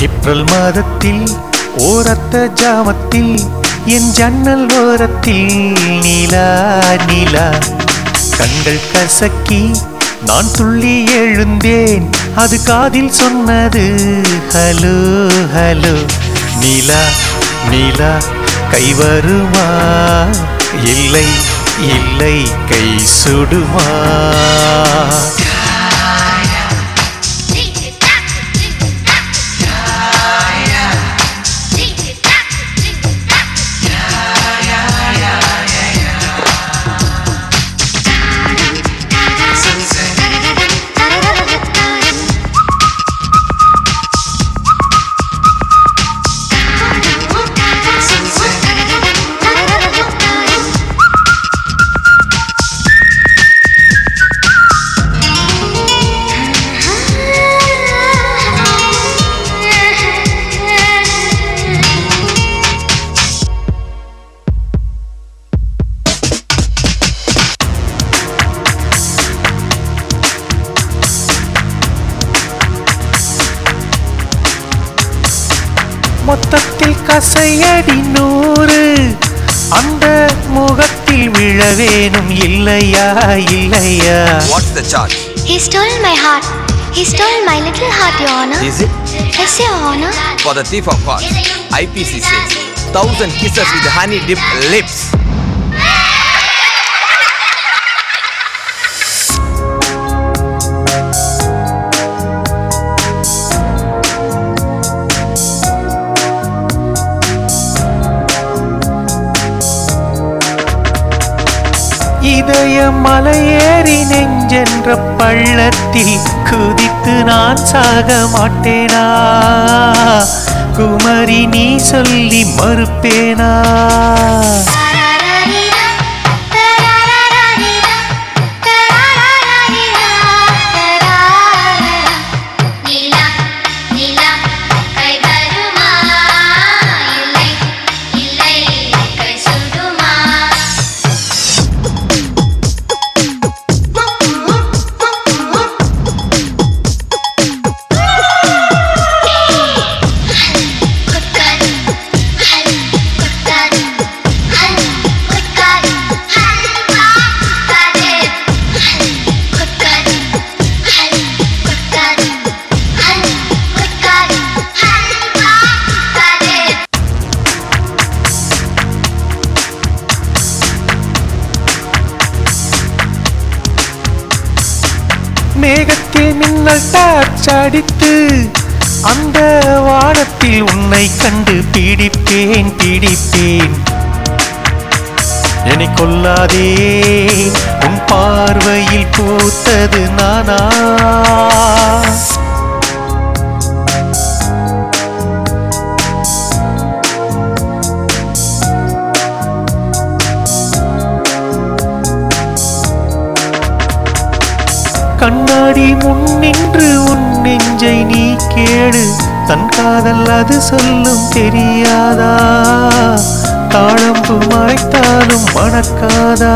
April மாதத்தில் ஓரத்த ஜாமத்தில் என் ஜன்னல் ஓரத்தில் நிலா நிலா கண்கள் கசக்கி நான் துள்ளி எழுந்தேன் அது காதில் சொன்னது ஹலோ ஹலோ நிலா நிலா கை வருமா இல்லை இல்லை கை சுடுமா மொத்தத்தில் கசையடி நூறு அந்த முகத்தில் விழவேணும் இல்லையா இல்லையா What's the charge? He stole my heart. He stole my little heart, Your Honor. Is it? Yes, Your Honor. For the thief of hearts, IPC says thousand kisses with honey dipped lips. இதய மலையேறி நெஞ்சென்ற பள்ளத்தில் குதித்து நான் சாக மாட்டேனா குமரி நீ சொல்லி மறுப்பேனா மேகத்தில் மின்னல் டார்ச் அடித்து அந்த வானத்தில் உன்னை கண்டு பிடிப்பேன் பிடிப்பேன் என்னை கொல்லாதே உன் பார்வையில் பூத்தது நானா கண்ணாடி முன்னின்று உன் நெஞ்சை நீ கேடு தன் காதல் அது சொல்லும் தெரியாதா தாழம்பு மறைத்தாலும் மணக்காதா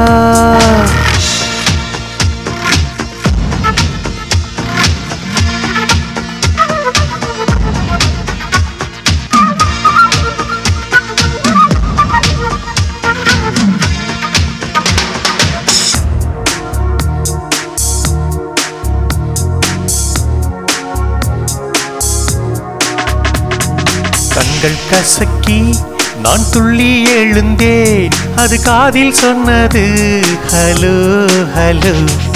கண்கள் கசக்கி நான் துள்ளி எழுந்தேன் அது காதில் சொன்னது ஹலோ ஹலோ